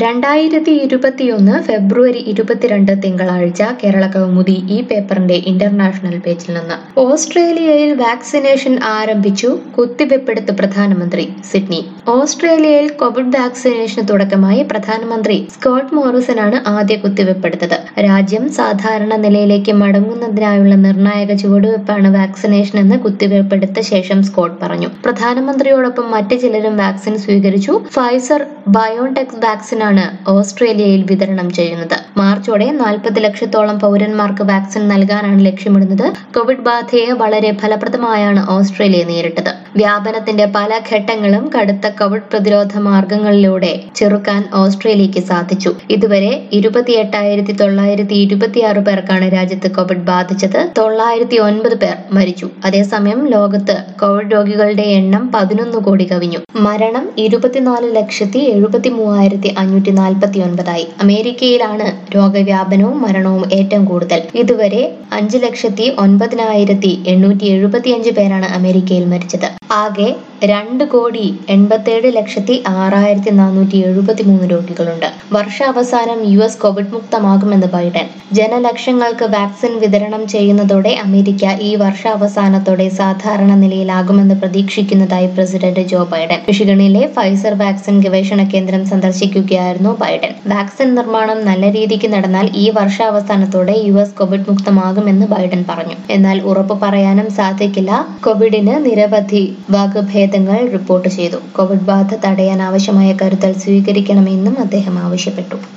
രണ്ടായിരത്തി ഇരുപത്തിയൊന്ന് ഫെബ്രുവരി ഇരുപത്തിരണ്ട് തിങ്കളാഴ്ച കേരള കൗമുദി ഈ പേപ്പറിന്റെ ഇന്റർനാഷണൽ പേജിൽ നിന്ന് ഓസ്ട്രേലിയയിൽ വാക്സിനേഷൻ ആരംഭിച്ചു കുത്തിവെപ്പെടുത്ത് പ്രധാനമന്ത്രി സിഡ്നി ഓസ്ട്രേലിയയിൽ കോവിഡ് വാക്സിനേഷന് തുടക്കമായി പ്രധാനമന്ത്രി സ്കോട്ട് മോറിസനാണ് ആദ്യ കുത്തിവെപ്പെടുത്തത് രാജ്യം സാധാരണ നിലയിലേക്ക് മടങ്ങുന്നതിനായുള്ള നിർണായക ചുവടുവെപ്പാണ് വാക്സിനേഷൻ എന്ന് കുത്തിവെപ്പെടുത്ത ശേഷം സ്കോട്ട് പറഞ്ഞു പ്രധാനമന്ത്രിയോടൊപ്പം മറ്റ് ചിലരും വാക്സിൻ സ്വീകരിച്ചു ഫൈസർ ബയോടെക് വാക്സിനാണ് ഓസ്ട്രേലിയയിൽ വിതരണം ചെയ്യുന്നത് മാർച്ചോടെ നാൽപ്പത് ലക്ഷത്തോളം പൗരന്മാർക്ക് വാക്സിൻ നൽകാനാണ് ലക്ഷ്യമിടുന്നത് കോവിഡ് ബാധയെ വളരെ ഫലപ്രദമായാണ് ഓസ്ട്രേലിയ നേരിട്ടത് വ്യാപനത്തിന്റെ പല ഘട്ടങ്ങളും കടുത്ത കോവിഡ് പ്രതിരോധ മാർഗങ്ങളിലൂടെ ചെറുക്കാൻ ഓസ്ട്രേലിയക്ക് സാധിച്ചു ഇതുവരെ ഇരുപത്തിയെട്ടായിരത്തി തൊള്ളായിരത്തി ഇരുപത്തിയാറ് പേർക്കാണ് രാജ്യത്ത് കോവിഡ് ബാധിച്ചത് തൊള്ളായിരത്തി ഒൻപത് പേർ മരിച്ചു അതേസമയം ലോകത്ത് കോവിഡ് രോഗികളുടെ എണ്ണം പതിനൊന്ന് കോടി കവിഞ്ഞു മരണം ഇരുപത്തിനാല് ലക്ഷത്തി എഴുപത്തി മൂവായിരത്തി അഞ്ഞൂറ്റി നാൽപ്പത്തി ഒൻപതായി അമേരിക്കയിലാണ് രോഗവ്യാപനവും മരണവും ഏറ്റവും കൂടുതൽ ഇതുവരെ അഞ്ച് ലക്ഷത്തി ഒൻപതിനായിരത്തി എണ്ണൂറ്റി എഴുപത്തിയഞ്ച് പേരാണ് അമേരിക്കയിൽ മരിച്ചത് ആകെ രണ്ട് കോടി എൺപത്തേഴ് ലക്ഷത്തി ആറായിരത്തി നാനൂറ്റി എഴുപത്തി മൂന്ന് രോഗികളുണ്ട് വർഷാവസാനം യു എസ് കോവിഡ് മുക്തമാകുമെന്ന് ബൈഡൻ ജനലക്ഷങ്ങൾക്ക് വാക്സിൻ വിതരണം ചെയ്യുന്നതോടെ അമേരിക്ക ഈ വർഷാവസാനത്തോടെ സാധാരണ നിലയിലാകുമെന്ന് പ്രതീക്ഷിക്കുന്നതായി പ്രസിഡന്റ് ജോ ബൈഡൻ മിഷിഗണിലെ ഫൈസർ വാക്സിൻ ഗവേഷണ കേന്ദ്രം സന്ദർശിക്കുകയായിരുന്നു ബൈഡൻ വാക്സിൻ നിർമ്മാണം നല്ല രീതിക്ക് നടന്നാൽ ഈ വർഷാവസാനത്തോടെ യു എസ് കോവിഡ് മുക്തമാകുമെന്ന് ബൈഡൻ പറഞ്ഞു എന്നാൽ ഉറപ്പ് പറയാനും സാധിക്കില്ല കോവിഡിന് നിരവധി വകഭേദങ്ങൾ റിപ്പോർട്ട് ചെയ്തു കോവിഡ് ബാധ തടയാൻ ആവശ്യമായ കരുതൽ സ്വീകരിക്കണമെന്നും അദ്ദേഹം ആവശ്യപ്പെട്ടു